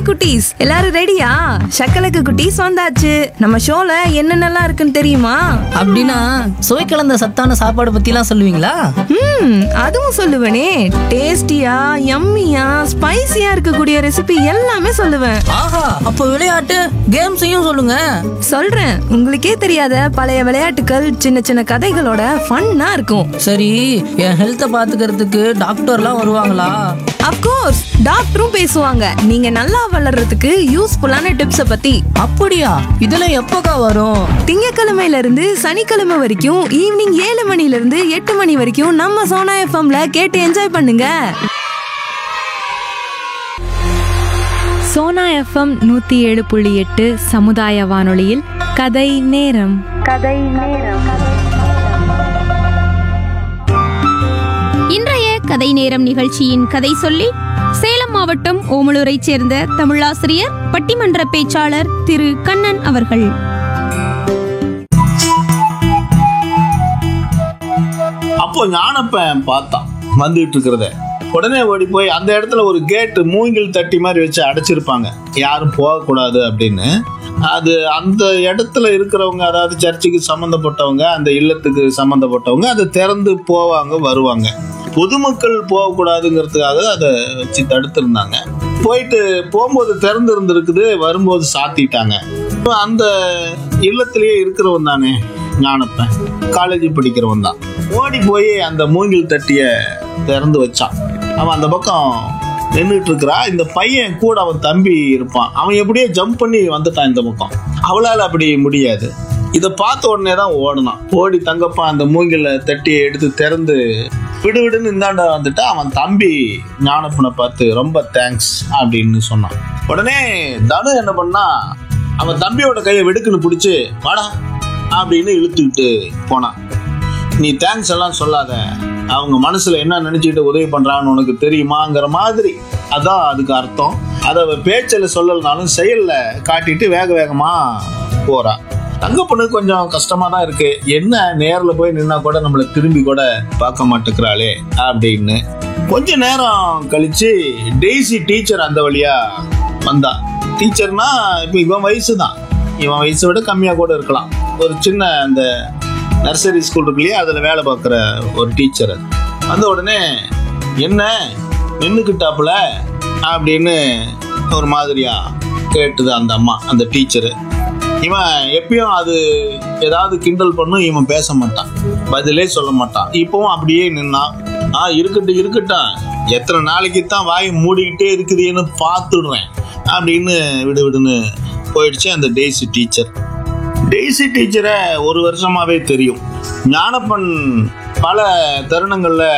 குட்டீஸ் எல்லாரும் ரெடியா சக்கலக்கு குட்டீஸ் வந்தாச்சு நம்ம ஷோல என்னென்னலாம் இருக்குன்னு தெரியுமா அப்படின்னா சுவை கலந்த சத்தான சாப்பாடு பத்திலாம் சொல்லுவீங்களா ம் அதுவும் சொல்லுவேனே டேஸ்டியா யம்மியா ஸ்பைசியா இருக்கக்கூடிய ரெசிபி எல்லாமே சொல்லுவேன் ஆஹா அப்போ விளையாட்டு கேம்ஸையும் சொல்லுங்க சொல்றேன் உங்களுக்கே தெரியாத பழைய விளையாட்டுகள் சின்ன சின்ன கதைகளோட ஃபன்னா இருக்கும் சரி என் ஹெல்த்தை பாத்துக்கிறதுக்கு டாக்டர்லாம் வருவாங்களா அப்கோர்ஸ் டாக்டரும் பேசுவாங்க நீங்க நல்லா வளர்றதுக்கு யூஸ்ஃபுல்லான டிப்ஸ பத்தி அப்படியா இதெல்லாம் எப்போக்கா வரும் திங்கக்கிழமையில இருந்து சனிக்கிழமை வரைக்கும் ஈவினிங் ஏழு மணில இருந்து எட்டு மணி வரைக்கும் நம்ம சோனா எஃப்எம்ல கேட்டு என்ஜாய் பண்ணுங்க சோனா எஃப்எம் நூத்தி ஏழு புள்ளி எட்டு சமுதாய வானொலியில் கதை நேரம் இன்றைய கதை நேரம் நிகழ்ச்சியின் கதை சொல்லி சேலம் மாவட்டம் ஓமலூரைச் சேர்ந்த தமிழாசிரியர் பட்டிமன்ற பேச்சாளர் திரு கண்ணன் அவர்கள் அப்போ ஞானப்பன் பார்த்தான் வந்துட்டு இருக்கிறத உடனே ஓடி போய் அந்த இடத்துல ஒரு கேட்டு மூங்கில் தட்டி மாதிரி வச்சு அடைச்சிருப்பாங்க யாரும் போகக்கூடாது அப்படின்னு அது அந்த இடத்துல இருக்கிறவங்க அதாவது சர்ச்சுக்கு சம்மந்தப்பட்டவங்க அந்த இல்லத்துக்கு சம்மந்தப்பட்டவங்க அதை திறந்து போவாங்க வருவாங்க பொதுமக்கள் போகக்கூடாதுங்கிறதுக்காக அதை வச்சு தடுத்திருந்தாங்க போயிட்டு போகும்போது திறந்து இருந்திருக்குது வரும்போது சாத்திட்டாங்க இப்ப அந்த இல்லத்திலேயே இருக்கிறவன் தானே ஞானப்பன் காலேஜ் படிக்கிறவன் தான் ஓடி போய் அந்த மூங்கில் தட்டிய திறந்து வச்சான் அவன் அந்த பக்கம் நின்றுட்டு இருக்கிறா இந்த பையன் கூட அவன் தம்பி இருப்பான் அவன் எப்படியோ ஜம்ப் பண்ணி வந்துட்டான் இந்த பக்கம் அவளால் அப்படி முடியாது இதை பார்த்த உடனே தான் ஓடினான் ஓடி தங்கப்பா அந்த மூங்கில தட்டி எடுத்து திறந்து விடுவிடுன்னு இந்தாண்ட வந்துட்டு அவன் தம்பி ஞானப்பனை பார்த்து ரொம்ப தேங்க்ஸ் அப்படின்னு சொன்னான் உடனே தனு என்ன பண்ணா அவன் தம்பியோட கையை வெடுக்குன்னு பிடிச்சி வாடா அப்படின்னு இழுத்துக்கிட்டு போனான் நீ தேங்க்ஸ் எல்லாம் சொல்லாத அவங்க மனசுல என்ன நினைச்சிட்டு உதவி பண்றான்னு உனக்கு தெரியுமாங்கிற மாதிரி அதான் அதுக்கு அர்த்தம் அதை அவ பேச்சில் சொல்லலனாலும் செயல்ல காட்டிட்டு வேக வேகமா போறா தங்க பொண்ணுக்கு கொஞ்சம் கஷ்டமா தான் இருக்கு என்ன நேர்ல போய் நின்னா கூட நம்மள திரும்பி கூட பார்க்க மாட்டேங்கிறாளே அப்படின்னு கொஞ்ச நேரம் கழிச்சு டெய்ஸி டீச்சர் அந்த வழியா வந்தா டீச்சர்னா இப்போ இவன் வயசு தான் இவன் வயசை விட கம்மியா கூட இருக்கலாம் ஒரு சின்ன அந்த நர்சரி ஸ்கூல் இருக்கு இல்லையா அதில் வேலை பார்க்குற ஒரு டீச்சர் அது வந்த உடனே என்ன நின்றுக்கிட்டாப்புல அப்படின்னு ஒரு மாதிரியா கேட்டுது அந்த அம்மா அந்த டீச்சரு இவன் எப்பயும் அது ஏதாவது கிண்டல் பண்ணும் இவன் பேச மாட்டான் பதிலே சொல்ல மாட்டான் இப்பவும் அப்படியே நின்னான் ஆ இருக்கட்டும் இருக்கட்டும் எத்தனை நாளைக்கு தான் வாயை மூடிக்கிட்டே இருக்குதுன்னு பார்த்துடுறேன் அப்படின்னு விடு விடுன்னு போயிடுச்சு அந்த டேசி டீச்சர் டெய்ஸி டீச்சரை ஒரு வருஷமாவே தெரியும் ஞானப்பன் பல தருணங்கள்ல